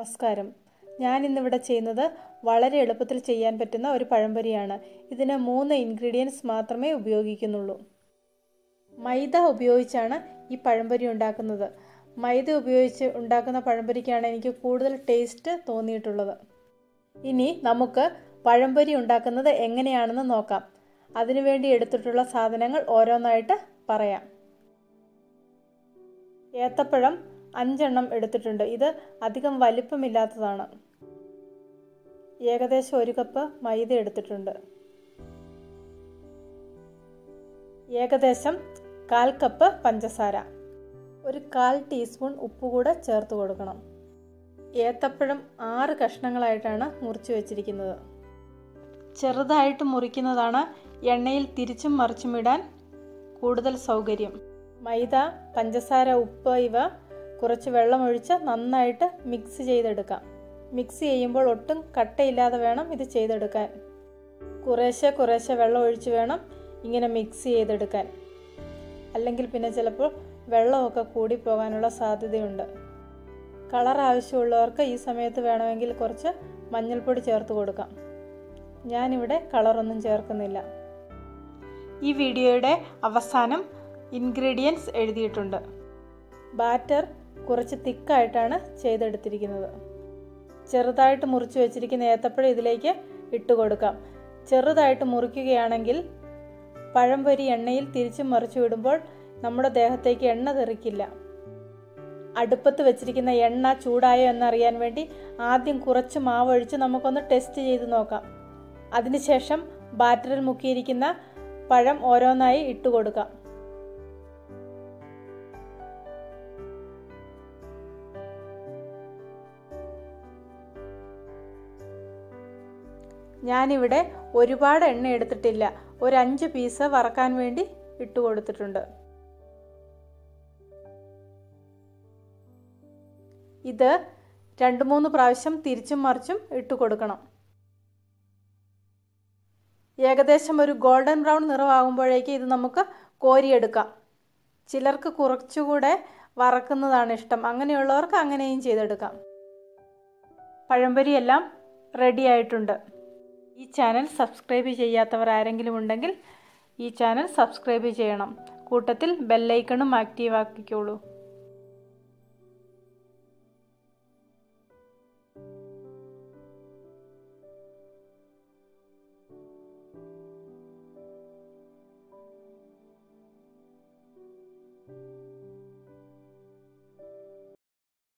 നമസ്കാരം ഞാൻ ഇന്നിവിടെ ചെയ്യുന്നത് വളരെ എളുപ്പത്തിൽ ചെയ്യാൻ പറ്റുന്ന ഒരു പഴംപൊരിയാണ് ഇതിന് മൂന്ന് ഇൻഗ്രീഡിയൻസ് മാത്രമേ ഉപയോഗിക്കുന്നുള്ളൂ മൈദ ഉപയോഗിച്ചാണ് ഈ പഴംപൊരി ഉണ്ടാക്കുന്നത് മൈദ ഉപയോഗിച്ച് ഉണ്ടാക്കുന്ന പഴംപൊരിക്കാണ് എനിക്ക് കൂടുതൽ ടേസ്റ്റ് തോന്നിയിട്ടുള്ളത് ഇനി നമുക്ക് പഴംപൊരി ഉണ്ടാക്കുന്നത് എങ്ങനെയാണെന്ന് നോക്കാം അതിനുവേണ്ടി എടുത്തിട്ടുള്ള സാധനങ്ങൾ ഓരോന്നായിട്ട് പറയാം ഏത്തപ്പഴം അഞ്ചെണ്ണം എടുത്തിട്ടുണ്ട് ഇത് അധികം വലിപ്പമില്ലാത്തതാണ് ഏകദേശം ഒരു കപ്പ് മൈദ എടുത്തിട്ടുണ്ട് ഏകദേശം കാൽ കപ്പ് പഞ്ചസാര ഒരു കാൽ ടീസ്പൂൺ ഉപ്പ് കൂടെ ചേർത്ത് കൊടുക്കണം ഏത്തപ്പഴം ആറ് കഷ്ണങ്ങളായിട്ടാണ് മുറിച്ച് വെച്ചിരിക്കുന്നത് ചെറുതായിട്ട് മുറിക്കുന്നതാണ് എണ്ണയിൽ തിരിച്ചും മറിച്ചും ഇടാൻ കൂടുതൽ സൗകര്യം മൈദ പഞ്ചസാര ഉപ്പ് ഇവ കുറച്ച് വെള്ളമൊഴിച്ച് നന്നായിട്ട് മിക്സ് ചെയ്തെടുക്കാം മിക്സ് ചെയ്യുമ്പോൾ ഒട്ടും കട്ടയില്ലാതെ വേണം ഇത് ചെയ്തെടുക്കാൻ കുറേശ്ശെ കുറേശ്ശെ വെള്ളം ഒഴിച്ച് വേണം ഇങ്ങനെ മിക്സ് ചെയ്തെടുക്കാൻ അല്ലെങ്കിൽ പിന്നെ ചിലപ്പോൾ വെള്ളമൊക്കെ കൂടിപ്പോകാനുള്ള സാധ്യതയുണ്ട് കളർ ആവശ്യമുള്ളവർക്ക് ഈ സമയത്ത് വേണമെങ്കിൽ കുറച്ച് മഞ്ഞൾപ്പൊടി ചേർത്ത് കൊടുക്കാം ഞാനിവിടെ കളറൊന്നും ചേർക്കുന്നില്ല ഈ വീഡിയോയുടെ അവസാനം ഇൻഗ്രീഡിയൻസ് എഴുതിയിട്ടുണ്ട് ബാറ്റർ കുറച്ച് തിക്കായിട്ടാണ് ചെയ്തെടുത്തിരിക്കുന്നത് ചെറുതായിട്ട് മുറിച്ച് വെച്ചിരിക്കുന്ന ഏത്തപ്പഴം ഇതിലേക്ക് ഇട്ട് കൊടുക്കാം ചെറുതായിട്ട് മുറിക്കുകയാണെങ്കിൽ പഴംപൊരി എണ്ണയിൽ തിരിച്ചും മറിച്ചു വിടുമ്പോൾ നമ്മുടെ ദേഹത്തേക്ക് എണ്ണ തെറിക്കില്ല അടുപ്പത്ത് വെച്ചിരിക്കുന്ന എണ്ണ ചൂടായോ എന്നറിയാൻ വേണ്ടി ആദ്യം കുറച്ച് മാവ് ഒഴിച്ച് നമുക്കൊന്ന് ടെസ്റ്റ് ചെയ്ത് നോക്കാം അതിനുശേഷം ബാറ്ററിൽ മുക്കിയിരിക്കുന്ന പഴം ഓരോന്നായി ഇട്ട് കൊടുക്കാം ഞാനിവിടെ ഒരുപാട് എണ്ണ എടുത്തിട്ടില്ല ഒരു അഞ്ച് പീസ് വറക്കാൻ വേണ്ടി ഇട്ട് കൊടുത്തിട്ടുണ്ട് ഇത് രണ്ട് മൂന്ന് പ്രാവശ്യം തിരിച്ചും മറിച്ചും ഇട്ട് കൊടുക്കണം ഏകദേശം ഒരു ഗോൾഡൻ ബ്രൗൺ നിറമാകുമ്പോഴേക്ക് ഇത് നമുക്ക് കോരിയെടുക്കാം ചിലർക്ക് കുറച്ചുകൂടെ വറക്കുന്നതാണ് ഇഷ്ടം അങ്ങനെയുള്ളവർക്ക് അങ്ങനെയും ചെയ്തെടുക്കാം പഴംപൊരിയെല്ലാം റെഡി ആയിട്ടുണ്ട് ഈ ചാനൽ സബ്സ്ക്രൈബ് ചെയ്യാത്തവർ ആരെങ്കിലും ഉണ്ടെങ്കിൽ ഈ ചാനൽ സബ്സ്ക്രൈബ് ചെയ്യണം കൂട്ടത്തിൽ ബെല്ലൈക്കണും ആക്റ്റീവ് ആക്കിക്കോളൂ